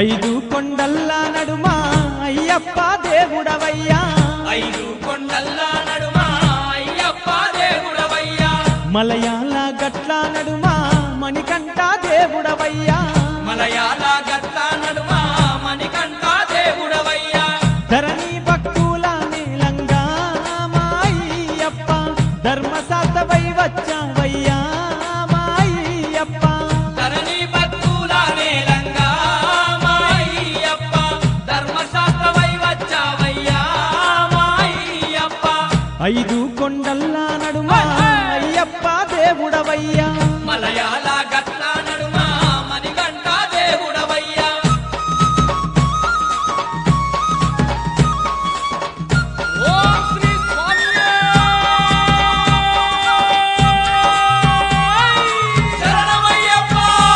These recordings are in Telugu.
ఐదు కొండల్ల నడుమ అయ్యప్ప దేవుడవయ్యా ఐదు కొండల్లా నడుమ అయ్యప్ప దేవుడవయ్యా మలయాళ గట్ల నడుమ మణికంఠ దేవుడవయ్యా మలయాళ గట్ల నడుమ మణికంఠ దేవుడవయ్యా ధరణి భక్తుల నీలంగా మా అయ్యప్ప ధర్మశాస్త్రవై వచ్చావయ్యా మా అయ్యప్ప ధరణి భక్తుల నేలంగా మా అయ్యప్ప ధర్మశాస్త్రమై వచ్చావయ్యా మా అయ్యప్ప ఐదు కొండల్ల నడుమ అయ్యప్ప దేవుడవయ్యా మలయాళ గట్ల నడుమ మణికంఠ దేవుడవయ్యా ఓం శ్రీ స్వామియే శరణమయ్యప్ప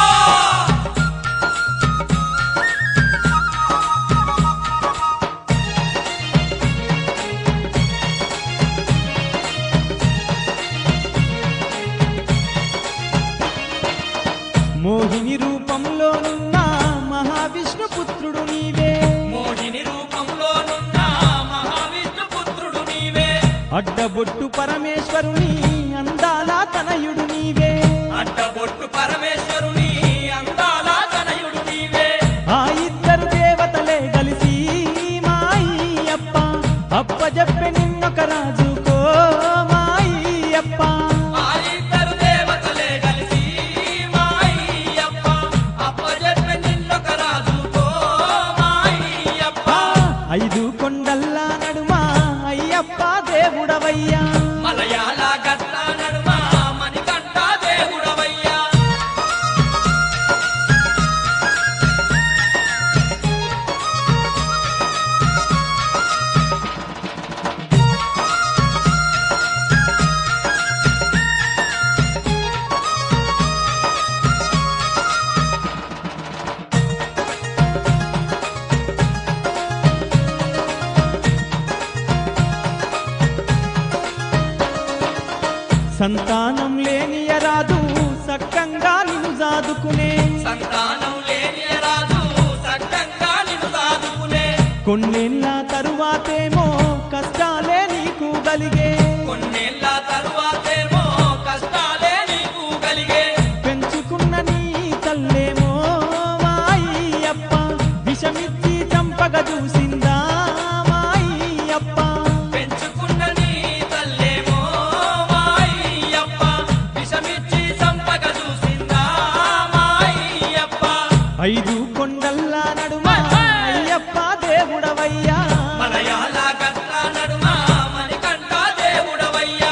మోహిని రూపంలోనున్న మహావిష్ణు పుత్రుడు నీవే మోహిని రూపంలోనున్న మహావిష్ణు పుత్రుడు నీవే అడ్డబొట్టు పరమేశ్వరుని అందాల తనయుడు నీవే అడ్డబొట్టు పరమేశ్వరుని అందాల తనయుడు నీవే ఆ ఇద్దరు దేవతలే కలిసి మా అయ్యప్ప అప్పజెప్పి నిన్నొక రాజుకో మా అయ్యప్ప ఆ ఇద్దరు దేవతలే కలిసి మా అయ్యప్ప అప్పజెప్పి నిన్నొక రాజుకో మా అయ్యప్ప ఐదు కొండల్ల నడుమ అయ్యప్ప దేవుడవయ్యా మలయాళ గట్ల నడుమ మణికంఠ దేవుడవయ్యా సంతానం లేనియరాదు సక్కంగా నిన్ను జాదుకునే సంతానం లేని రాజు సక్కంగా నిన్ను సాదుకునే కొన్నేళ్ళ తరువాతేమో కష్టాలే నీకు కలిగే కొన్నేళ్ల తరువాతేమో కష్టాలే నీకు కలిగే పెంచుకున్న నీ తల్లేమో మా అయ్యప్ప విషమిచ్చి చంపగ చూసిందా మా అయ్యప్ప పెంచుకున్న నీ తల్లేమో మా అయ్యప్ప విషమిచ్చి సంపగ చూసిందా మా అయ్యప్ప ఐదు కొండల్ల నడుమ అయ్యప్ప దేవుడవయ్యా మలయాళ గట్ల నడుమ మణికంఠ దేవుడవయ్యా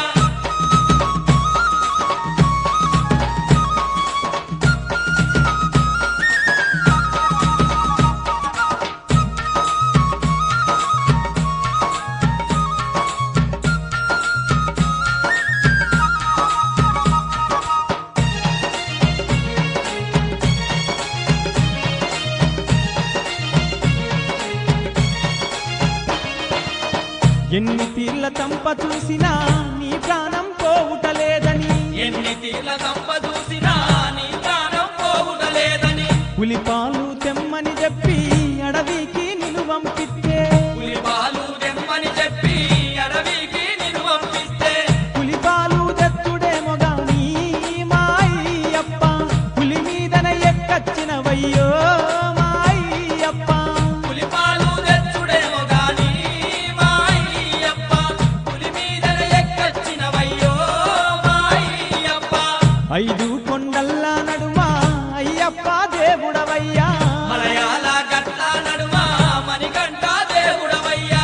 ఎన్ని తీర్ల తంప చూసినా నీ ప్రాణం పోవుటలేదని ఎన్ని తీర్ల సంప చూసినా నీ ప్రాణం పోవుటలేదని పులిపాలు తెమ్మని చెప్పి అడవికి నిన్ను పంపిస్తే పులిపాలు దెమ్మని చెప్పి అడవికి నిన్ను పంపిస్తే పులిపాలు తెచ్చుడేమో గాని మా అయ్యప్ప పులి మీదన ఎక్కచ్చినవయ్యో మా అయ్యప్ప పులిపాలు తెచ్చుడేమో గాని మా అయ్యప్ప పులి మీదన ఎక్కచ్చినవయ్యో మా అయ్యప్ప ఐదు కొండల్ల నడుమ అయ్యప్ప దేవుడవయ్యా మలయాళ గట్ల నడుమ మణికంఠ దేవుడవయ్యా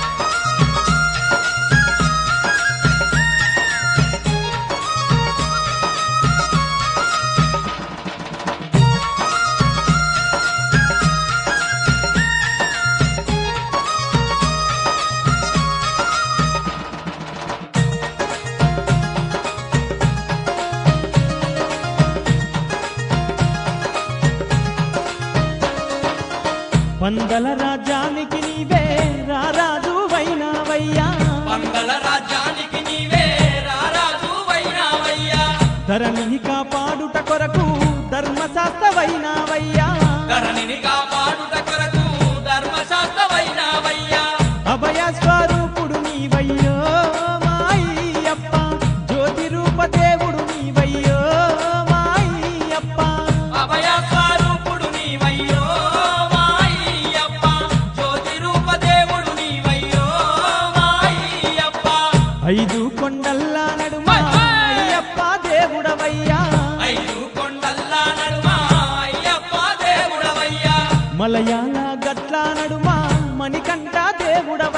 పందల రాజ్యానికి నీవే రారాజు వైనావయ్యా మంగళ రాజ్యానికి నీవే రారాజు వైనావయ్యా ధరణిని కాపాడుట కొరకు ధర్మశాస్త్రవైనావయ్యా ధరణిని కాపాడుట ఐదు కొండల్లా నడుమా అయ్యప్ప దేవుడవయ్యా ఐదు కొండల్లా నడుమా అయ్యప్ప దేవుడవయ్యా మలయాళ గట్ల నడుమా మణికంఠ దేవుడవయ్యా